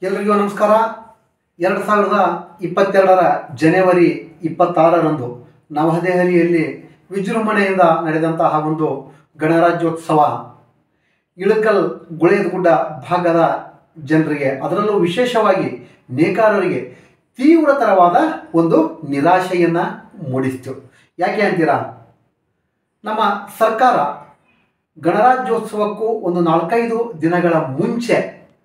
ಎಲ್ರಿಗೂ ನಮಸ್ಕಾರ ಎರಡು ಸಾವಿರದ ಇಪ್ಪತ್ತೆರಡರ ಜನವರಿ ಇಪ್ಪತ್ತಾರರಂದು ನವದೆಹಲಿಯಲ್ಲಿ ವಿಜೃಂಭಣೆಯಿಂದ ನಡೆದಂತಹ ಒಂದು ಗಣರಾಜ್ಯೋತ್ಸವ ಇಳಕಲ್ ಗುಳೇದಗುಡ್ಡ ಭಾಗದ ಜನರಿಗೆ ಅದರಲ್ಲೂ ವಿಶೇಷವಾಗಿ ನೇಕಾರರಿಗೆ ತೀವ್ರತರವಾದ ಒಂದು ನಿರಾಶೆಯನ್ನು ಮೂಡಿಸಿತು ಯಾಕೆ ಅಂತೀರಾ ನಮ್ಮ ಸರ್ಕಾರ ಗಣರಾಜ್ಯೋತ್ಸವಕ್ಕೂ ಒಂದು ನಾಲ್ಕೈದು ದಿನಗಳ ಮುಂಚೆ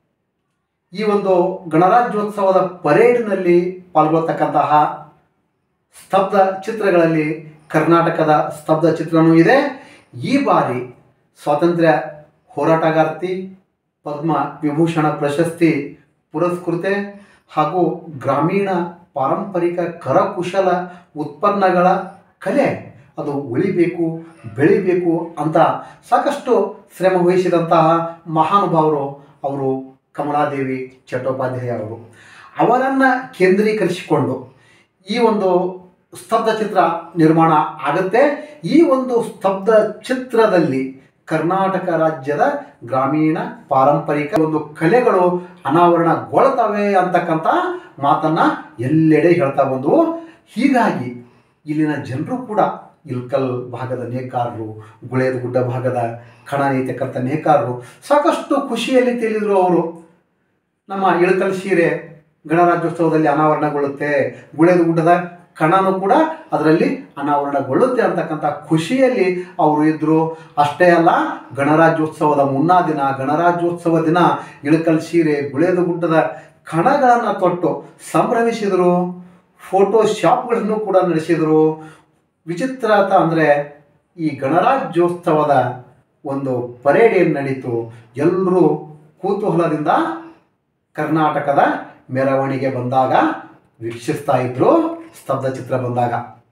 ಈ ಒಂದು ಗಣರಾಜ್ಯೋತ್ಸವದ ಪರೇಡ್ನಲ್ಲಿ ಪಾಲ್ಗೊಳ್ತಕ್ಕಂತಹ ಸ್ತಬ್ಧ ಚಿತ್ರಗಳಲ್ಲಿ ಕರ್ನಾಟಕದ ಸ್ತಬ್ಧ ಚಿತ್ರನೂ ಇದೆ ಈ ಬಾರಿ ಸ್ವಾತಂತ್ರ್ಯ ಹೋರಾಟಗಾರ್ತಿ ಪದ್ಮ ವಿಭೂಷಣ ಪ್ರಶಸ್ತಿ ಪುರಸ್ಕೃತೆ ಹಾಗೂ ಗ್ರಾಮೀಣ ಪಾರಂಪರಿಕ ಕರಕುಶಲ ಉತ್ಪನ್ನಗಳ ಕಲೆ ಅದು ಉಳಿಬೇಕು ಬೆಳಿಬೇಕು ಅಂತ ಸಾಕಷ್ಟು ಶ್ರಮ ವಹಿಸಿದಂತಹ ಮಹಾನುಭಾವರು ಅವರು ಕಮಲಾದೇವಿ ಚಟ್ಟೋಪಾಧ್ಯಾಯ ಅವರು ಅವರನ್ನು ಕೇಂದ್ರೀಕರಿಸಿಕೊಂಡು ಈ ಒಂದು ಸ್ತಬ್ಧ ಚಿತ್ರ ನಿರ್ಮಾಣ ಆಗುತ್ತೆ ಈ ಒಂದು ಸ್ತಬ್ಧ ಚಿತ್ರದಲ್ಲಿ ಕರ್ನಾಟಕ ರಾಜ್ಯದ ಗ್ರಾಮೀಣ ಪಾರಂಪರಿಕ ಒಂದು ಕಲೆಗಳು ಅನಾವರಣಗೊಳ್ತವೆ ಅಂತಕ್ಕಂಥ ಮಾತನ್ನು ಎಲ್ಲೆಡೆ ಹೇಳ್ತಾ ಬಂದವು ಹೀಗಾಗಿ ಇಲ್ಲಿನ ಜನರು ಕೂಡ ಇಲ್ಕಲ್ ಭಾಗದ ನೇಕಾರರು ಗುಳೇದಗುಡ್ಡ ಭಾಗದ ಕಣ ನೇಯ್ತಕ್ಕಂಥ ನೇಕಾರರು ಸಾಕಷ್ಟು ಖುಷಿಯಲ್ಲಿ ತಿಳಿದ್ರು ಅವರು ನಮ್ಮ ಇಳಕಲ್ ಸೀರೆ ಗಣರಾಜ್ಯೋತ್ಸವದಲ್ಲಿ ಅನಾವರಣಗೊಳ್ಳುತ್ತೆ ಗುಳೇದಗುಡ್ಡದ ಕಣನೂ ಕೂಡ ಅದರಲ್ಲಿ ಅನಾವರಣಗೊಳ್ಳುತ್ತೆ ಅಂತಕ್ಕಂಥ ಖುಷಿಯಲ್ಲಿ ಅವರು ಇದ್ದರು ಅಷ್ಟೇ ಅಲ್ಲ ಗಣರಾಜ್ಯೋತ್ಸವದ ಮುನ್ನಾ ದಿನ ಗಣರಾಜ್ಯೋತ್ಸವ ದಿನ ಇಳಕಲ್ ಸೀರೆ ಗುಳೇದಗುಡ್ಡದ ಕಣಗಳನ್ನು ತೊಟ್ಟು ಸಂಭ್ರಮಿಸಿದರು ಫೋಟೋ ಶಾಪ್ಗಳನ್ನು ಕೂಡ ನಡೆಸಿದರು ವಿಚಿತ್ರಾತ ಅಂದರೆ ಈ ಗಣರಾಜ್ಯೋತ್ಸವದ ಒಂದು ಪರೇಡ್ ಏನು ನಡೀತು ಎಲ್ಲರೂ ಕುತೂಹಲದಿಂದ ಕರ್ನಾಟಕದ ಮೆರವಣಿಗೆ ಬಂದಾಗ ವೀಕ್ಷಿಸ್ತಾ ಇದ್ರು ಸ್ತಬ್ಧ ಚಿತ್ರ ಬಂದಾಗ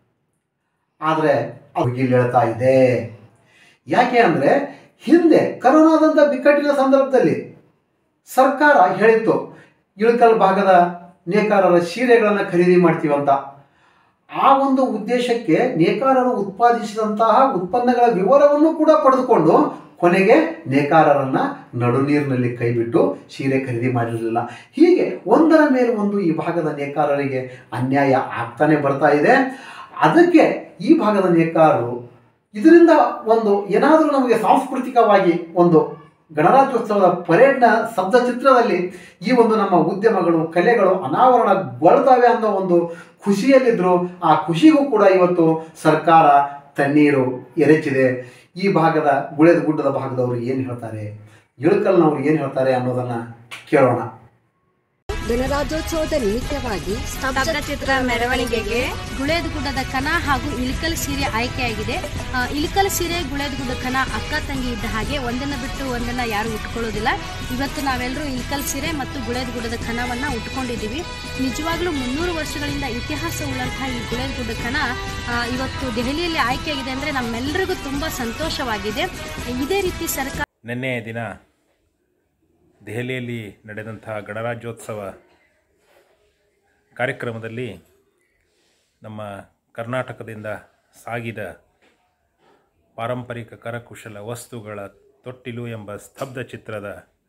ಆದರೆ ಅದು ಇಲ್ಲಿ ಹೇಳ್ತಾ ಇದೆ ಯಾಕೆ ಅಂದರೆ ಹಿಂದೆ ಕರೋನಾದಂಥ ಬಿಕ್ಕಟ್ಟಿನ ಸಂದರ್ಭದಲ್ಲಿ ಸರ್ಕಾರ ಹೇಳಿತ್ತು ಇಳಕಲ್ ಭಾಗದ ನೇಕಾರರ ಸೀರೆಗಳನ್ನು ಖರೀದಿ ಮಾಡ್ತೀವಂತ ಆ ಒಂದು ಉದ್ದೇಶಕ್ಕೆ ನೇಕಾರರು ಉತ್ಪಾದಿಸಿದಂತಹ ಉತ್ಪನ್ನಗಳ ವಿವರವನ್ನು ಕೂಡ ಪಡೆದುಕೊಂಡು ಕೊನೆಗೆ ನೇಕಾರರನ್ನು ನಡು ನೀರಿನಲ್ಲಿ ಕೈಬಿಟ್ಟು ಸೀರೆ ಖರೀದಿ ಮಾಡಿರಲಿಲ್ಲ ಹೀಗೆ ಒಂದರ ಮೇಲೆ ಒಂದು ಈ ಭಾಗದ ನೇಕಾರರಿಗೆ ಅನ್ಯಾಯ ಆಗ್ತಾನೆ ಬರ್ತಾ ಇದೆ ಅದಕ್ಕೆ ಈ ಭಾಗದ ನೇಕಾರರು ಇದರಿಂದ ಒಂದು ಏನಾದರೂ ನಮಗೆ ಸಾಂಸ್ಕೃತಿಕವಾಗಿ ಒಂದು ಗಣರಾಜ್ಯೋತ್ಸವದ ಪರೇಡ್ನ ಶಬ್ದ ಚಿತ್ರದಲ್ಲಿ ಈ ಒಂದು ನಮ್ಮ ಉದ್ಯಮಗಳು ಕಲೆಗಳು ಅನಾವರಣಗೊಳ್ತವೆ ಅನ್ನೋ ಒಂದು ಖುಷಿಯಲ್ಲಿದ್ದರು ಆ ಖುಷಿಗೂ ಕೂಡ ಇವತ್ತು ಸರ್ಕಾರ ತಣ್ಣೀರು ಎರಚಿದೆ ಈ ಭಾಗದ ಗುಳೇದ ಗುಡ್ಡದ ಭಾಗದವರು ಏನು ಹೇಳ್ತಾರೆ ಇಳಕಲ್ನವ್ರು ಏನು ಹೇಳ್ತಾರೆ ಅನ್ನೋದನ್ನು ಕೇಳೋಣ ಗಣರಾಜ್ಯೋತ್ಸವದ ನಿಮಿತ್ತವಾಗಿ ಸ್ತಬ್ಧ ಚಿತ್ರ ಮೆರವಣಿಗೆಗೆ ಗುಳೇದಗುಡ್ಡದ ಕಣ ಹಾಗೂ ಇಳಕಲ್ ಸೀರೆ ಆಯ್ಕೆಯಾಗಿದೆ ಆ, ಇಳಕಲ್ ಸೀರೆ ಗುಳೇದಗುಡ್ಡ ಕಣ ಅಕ್ಕ ತಂಗಿ ಇದ್ದ ಹಾಗೆ ಒಂದನ್ನ ಬಿಟ್ಟು ಒಂದನ್ನ ಯಾರು ಉಟ್ಕೊಳ್ಳೋದಿಲ್ಲ ಇವತ್ತು ನಾವೆಲ್ಲರೂ ಇಳಕಲ್ ಸೀರೆ ಮತ್ತು ಗುಳೇದಗುಡ್ಡದ ಕಣವನ್ನ ಉಟ್ಕೊಂಡಿದ್ದೀವಿ ನಿಜವಾಗ್ಲೂ ಮುನ್ನೂರು ವರ್ಷಗಳಿಂದ ಇತಿಹಾಸ ಉಳ್ಳಂತಹ ಈ ಗುಳೇದಗುಡ್ಡ ಕಣ ಆ, ಇವತ್ತು ದೆಹಲಿಯಲ್ಲಿ ಆಯ್ಕೆಯಾಗಿದೆ ಅಂದ್ರೆ ನಮ್ಮೆಲ್ಲರಿಗೂ ತುಂಬಾ ಸಂತೋಷವಾಗಿದೆ ಇದೇ ರೀತಿ ಸರ್ಕಾರ ನಿನ್ನೆಯ ದಿನ ದೆಹಲಿಯಲ್ಲಿ ನಡೆದಂತಹ ಗಣರಾಜ್ಯೋತ್ಸವ ಕಾರ್ಯಕ್ರಮದಲ್ಲಿ ನಮ್ಮ ಕರ್ನಾಟಕದಿಂದ ಸಾಗಿದ ಪಾರಂಪರಿಕ ಕರಕುಶಲ ವಸ್ತುಗಳ ತೊಟ್ಟಿಲು ಎಂಬ ಸ್ತಬ್ಧ ಚಿತ್ರದ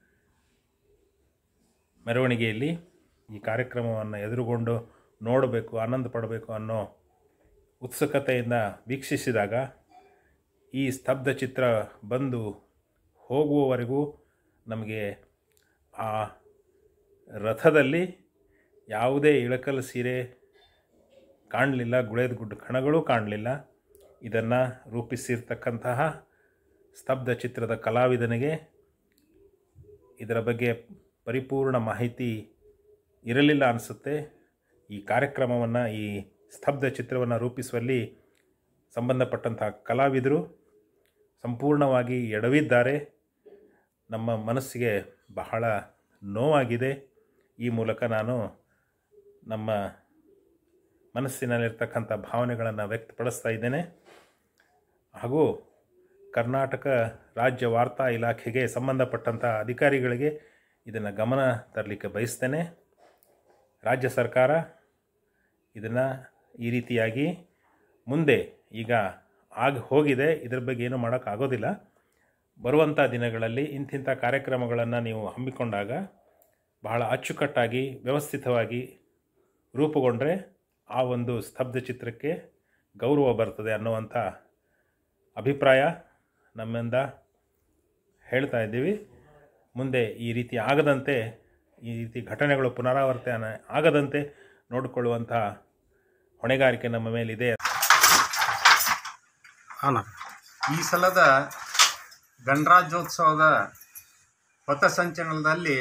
ಮೆರವಣಿಗೆಯಲ್ಲಿ ಈ ಕಾರ್ಯಕ್ರಮವನ್ನು ಎದುರುಗೊಂಡು ನೋಡಬೇಕು ಆನಂದ ಪಡಬೇಕು ಅನ್ನೋ ಉತ್ಸುಕತೆಯಿಂದ ವೀಕ್ಷಿಸಿದಾಗ ಈ ಸ್ತಬ್ಧ ಚಿತ್ರ ಬಂದು ಹೋಗುವವರೆಗೂ ನಮಗೆ ಆ ರಥದಲ್ಲಿ ಯಾವುದೇ ಇಳಕಲ್ ಸೀರೆ ಕಾಣಲಿಲ್ಲ ಗುಳೇದ ಗುಡ್ಡ ಕಣಗಳು ಕಾಣಲಿಲ್ಲ ಇದನ್ನು ರೂಪಿಸಿರ್ತಕ್ಕಂತಹ ಸ್ತಬ್ಧ ಚಿತ್ರದ ಕಲಾವಿದನಿಗೆ ಇದರ ಬಗ್ಗೆ ಪರಿಪೂರ್ಣ ಮಾಹಿತಿ ಇರಲಿಲ್ಲ ಅನಿಸುತ್ತೆ ಈ ಕಾರ್ಯಕ್ರಮವನ್ನು ಈ ಸ್ತಬ್ಧ ಚಿತ್ರವನ್ನು ರೂಪಿಸುವಲ್ಲಿ ಸಂಬಂಧಪಟ್ಟಂಥ ಕಲಾವಿದರು ಸಂಪೂರ್ಣವಾಗಿ ಎಡವಿದ್ದಾರೆ ನಮ್ಮ ಮನಸ್ಸಿಗೆ ಬಹಳ ನೋವಾಗಿದೆ ಈ ಮೂಲಕ ನಾನು ನಮ್ಮ ಮನಸ್ಸಿನಲ್ಲಿರ್ತಕ್ಕಂಥ ಭಾವನೆಗಳನ್ನು ವ್ಯಕ್ತಪಡಿಸ್ತಾ ಇದ್ದೇನೆ ಹಾಗೂ ಕರ್ನಾಟಕ ರಾಜ್ಯ ವಾರ್ತಾ ಇಲಾಖೆಗೆ ಸಂಬಂಧಪಟ್ಟಂಥ ಅಧಿಕಾರಿಗಳಿಗೆ ಇದನ್ನು ಗಮನ ತರಲಿಕ್ಕೆ ಬಯಸ್ತೇನೆ ರಾಜ್ಯ ಸರ್ಕಾರ ಇದನ್ನು ಈ ರೀತಿಯಾಗಿ ಮುಂದೆ ಈಗ ಆಗಿ ಹೋಗಿದೆ ಇದ್ರ ಬಗ್ಗೆ ಏನೂ ಮಾಡೋಕ್ಕಾಗೋದಿಲ್ಲ ಬರುವಂಥ ದಿನಗಳಲ್ಲಿ ಇಂತಿಂಥ ಕಾರ್ಯಕ್ರಮಗಳನ್ನು ನೀವು ಹಮ್ಮಿಕೊಂಡಾಗ ಬಹಳ ಅಚ್ಚುಕಟ್ಟಾಗಿ ವ್ಯವಸ್ಥಿತವಾಗಿ ರೂಪುಗೊಂಡ್ರೆ ಆ ಒಂದು ಸ್ತಬ್ಧ ಚಿತ್ರಕ್ಕೆ ಗೌರವ ಬರ್ತದೆ ಅನ್ನುವಂಥ ಅಭಿಪ್ರಾಯ ನಮ್ಮಿಂದ ಹೇಳ್ತಾ ಇದ್ದೀವಿ ಮುಂದೆ ಈ ರೀತಿ ಆಗದಂತೆ ಈ ರೀತಿ ಘಟನೆಗಳು ಪುನರಾವರ್ತನೆ ಆಗದಂತೆ ನೋಡಿಕೊಳ್ಳುವಂಥ ಹೊಣೆಗಾರಿಕೆ ನಮ್ಮ ಮೇಲಿದೆ ಈ ಸಲದ ಗಣರಾಜ್ಯೋತ್ಸವದ ಪಥಸಂಚಲನದಲ್ಲಿ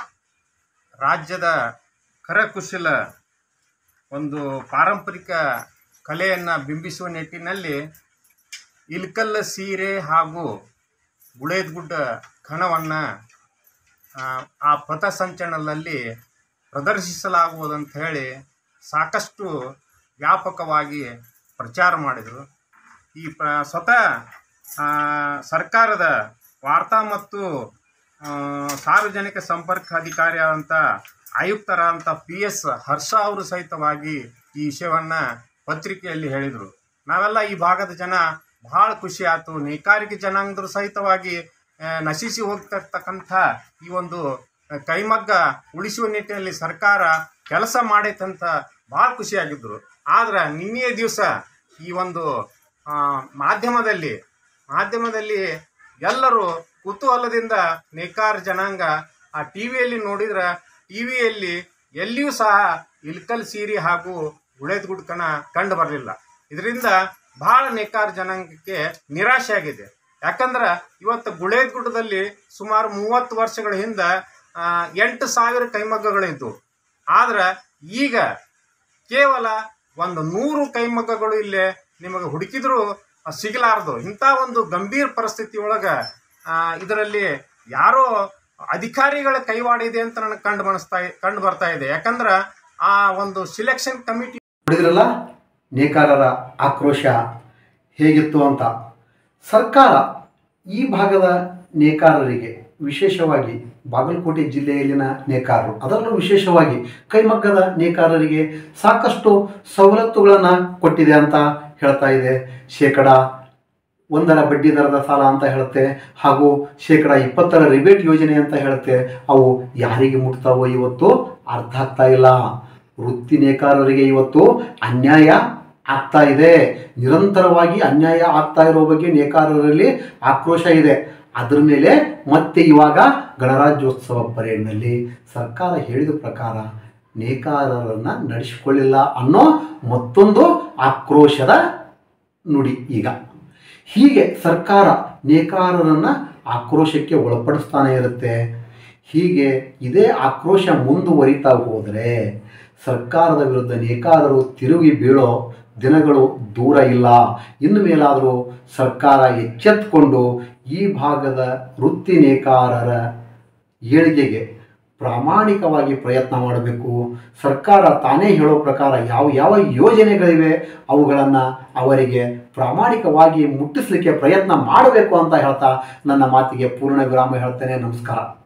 ರಾಜ್ಯದ ಕರಕುಶಲ ಒಂದು ಪಾರಂಪರಿಕ ಕಲೆಯನ್ನು ಬಿಂಬಿಸುವ ನಿಟ್ಟಿನಲ್ಲಿ ಇಲ್ಕಲ್ಲ ಸೀರೆ ಹಾಗೂ ಗುಳೇದಗುಡ್ಡ ಕಣವನ್ನು ಆ ಪಥಸಂಚಲನದಲ್ಲಿ ಪ್ರದರ್ಶಿಸಲಾಗುವುದಂತ ಹೇಳಿ ಸಾಕಷ್ಟು ವ್ಯಾಪಕವಾಗಿ ಪ್ರಚಾರ ಮಾಡಿದರು ಈ ಪ್ರ ಸ್ವತಃ ಆ, ಸರ್ಕಾರದ ವಾರ್ತಾ ಮತ್ತು ಆ, ಸಾರ್ವಜನಿಕ ಸಂಪರ್ಕ ಅಧಿಕಾರಿಯಾದಂಥ ಆಯುಕ್ತರಾದಂಥ ಪಿ ಎಸ್ ಹರ್ಷ ಅವರು ಸಹಿತವಾಗಿ ಈ ವಿಷಯವನ್ನು ಪತ್ರಿಕೆಯಲ್ಲಿ ಹೇಳಿದರು ನಾವೆಲ್ಲ ಈ ಭಾಗದ ಜನ ಬಹಳ ಖುಷಿ ಆಯಿತು ನೇಕಾರಿಕೆ ಜನಾಂಗದ್ರು ಸಹಿತವಾಗಿ ಆ, ನಶಿಸಿ ಹೋಗ್ತಿರ್ತಕ್ಕಂಥ ಈ ಒಂದು ಕೈಮಗ್ಗ ಉಳಿಸುವ ನಿಟ್ಟಿನಲ್ಲಿ ಸರ್ಕಾರ ಕೆಲಸ ಮಾಡೈತಂತ ಭಾಳ ಖುಷಿಯಾಗಿದ್ದರು ಆದ್ರೆ ನಿನ್ನೆಯ ದಿವಸ ಈ ಒಂದು ಆ, ಮಾಧ್ಯಮದಲ್ಲಿ ಮಾಧ್ಯಮದಲ್ಲಿ ಎಲ್ಲರೂ ಕುತೂಹಲದಿಂದ ನೇಕಾರ ಜನಾಂಗ ಆ ಟಿ ವಿಯಲ್ಲಿ ನೋಡಿದ್ರೆ ಟಿ ವಿಯಲ್ಲಿ ಎಲ್ಲಿಯೂ ಸಹ ಇಲ್ಕಲ್ ಸೀರೆ ಹಾಗೂ ಗುಳೇದ್ ಗುಡ್ಕನ ಕಂಡು ಬರಲಿಲ್ಲ ಇದರಿಂದ ಬಹಳ ನೇಕಾರ ಜನಾಂಗಕ್ಕೆ ನಿರಾಶೆ ಆಗಿದೆ ಯಾಕಂದ್ರೆ ಇವತ್ತು ಗುಳೇದ್ ಗುಡ್ಡದಲ್ಲಿ ಸುಮಾರು ಮೂವತ್ತು ವರ್ಷಗಳ ಹಿಂದೆ ಆ, ಎಂಟು ಸಾವಿರ ಕೈಮಗ್ಗಗಳಿದ್ವು ಆದ್ರೆ ಈಗ ಕೇವಲ ಒಂದು ನೂರು ಕೈಮಗ್ಗಗಳು ಇಲ್ಲೇ ನಿಮಗೆ ಹುಡುಕಿದ್ರು ಸಿಗಲಾರದು ಇಂಥ ಒಂದು ಗಂಭೀರ ಪರಿಸ್ಥಿತಿ ಒಳಗೆ ಇದರಲ್ಲಿ ಯಾರೋ ಅಧಿಕಾರಿಗಳ ಕೈವಾಡ ಇದೆ ಅಂತ ನನಗೆ ಕಂಡು ಬಣಿಸ್ತಾ ಕಂಡು ಬರ್ತಾ ಇದೆ ಯಾಕಂದ್ರೆ ಆ ಒಂದು ಸಿಲೆಕ್ಷನ್ ಕಮಿಟಿ ನೋಡಿದ್ರಲ್ಲ ನೇಕಾರರ ಆಕ್ರೋಶ ಹೇಗಿತ್ತು ಅಂತ ಸರ್ಕಾರ ಈ ಭಾಗದ ನೇಕಾರರಿಗೆ ವಿಶೇಷವಾಗಿ ಬಾಗಲಕೋಟೆ ಜಿಲ್ಲೆಯಲ್ಲಿನ ನೇಕಾರರು ಅದರಲ್ಲೂ ವಿಶೇಷವಾಗಿ ಕೈಮಗ್ಗದ ನೇಕಾರರಿಗೆ ಸಾಕಷ್ಟು ಸವಲತ್ತುಗಳನ್ನು ಕೊಟ್ಟಿದೆ ಅಂತ ಹೇಳ್ತಾ ಇದೆ ಶೇಕಡ ಒಂದರ ಬಡ್ಡಿ ದರದ ಸಾಲ ಅಂತ ಹೇಳುತ್ತೆ ಹಾಗೂ ಶೇಕಡ ಇಪ್ಪತ್ತರ ರಿಬೇಟ್ ಯೋಜನೆ ಅಂತ ಹೇಳುತ್ತೆ ಅವು ಯಾರಿಗೆ ಮುಟ್ತಾವೋ ಇವತ್ತು ಅರ್ಥ ಆಗ್ತಾ ಇಲ್ಲ ವೃತ್ತಿ ನೇಕಾರರಿಗೆ ಇವತ್ತು ಅನ್ಯಾಯ ಆಗ್ತಾ ಇದೆ ನಿರಂತರವಾಗಿ ಅನ್ಯಾಯ ಆಗ್ತಾ ಇರೋ ಬಗ್ಗೆ ನೇಕಾರರಲ್ಲಿ ಆಕ್ರೋಶ ಇದೆ ಅದ್ರ ಮೇಲೆ ಮತ್ತೆ ಇವಾಗ ಗಣರಾಜ್ಯೋತ್ಸವ ಪರೇಡ್ನಲ್ಲಿ ಸರ್ಕಾರ ಹೇಳಿದ ಪ್ರಕಾರ ನೇಕಾರರನ್ನು ನಡೆಸಿಕೊಳ್ಳಿಲ್ಲ ಅನ್ನೋ ಮತ್ತೊಂದು ಆಕ್ರೋಶದ ನುಡಿ ಈಗ ಹೀಗೆ ಸರ್ಕಾರ ನೇಕಾರರನ್ನು ಆಕ್ರೋಶಕ್ಕೆ ಒಳಪಡಿಸ್ತಾನೆ ಇರುತ್ತೆ ಹೀಗೆ ಇದೇ ಆಕ್ರೋಶ ಮುಂದುವರಿತಾ ಹೋದರೆ ಸರ್ಕಾರದ ವಿರುದ್ಧ ನೇಕಾರರು ತಿರುಗಿ ಬೀಳೋ ದಿನಗಳು ದೂರ ಇಲ್ಲ ಇನ್ನು ಮೇಲಾದರೂ ಸರ್ಕಾರ ಎಚ್ಚೆತ್ತುಕೊಂಡು ಈ ಭಾಗದ ವೃತ್ತಿ ನೇಕಾರರ ಏಳಿಗೆಗೆ ಪ್ರಾಮಾಣಿಕವಾಗಿ ಪ್ರಯತ್ನ ಮಾಡಬೇಕು ಸರ್ಕಾರ ತಾನೇ ಹೇಳೋ ಪ್ರಕಾರ ಯಾವ ಯಾವ ಯೋಜನೆಗಳಿವೆ ಅವುಗಳನ್ನು ಅವರಿಗೆ ಪ್ರಾಮಾಣಿಕವಾಗಿ ಮುಟ್ಟಿಸಲಿಕ್ಕೆ ಪ್ರಯತ್ನ ಮಾಡಬೇಕು ಅಂತ ಹೇಳ್ತಾ ನನ್ನ ಮಾತಿಗೆ ಪೂರ್ಣ ವಿರಾಮ ಹೇಳ್ತೇನೆ ನಮಸ್ಕಾರ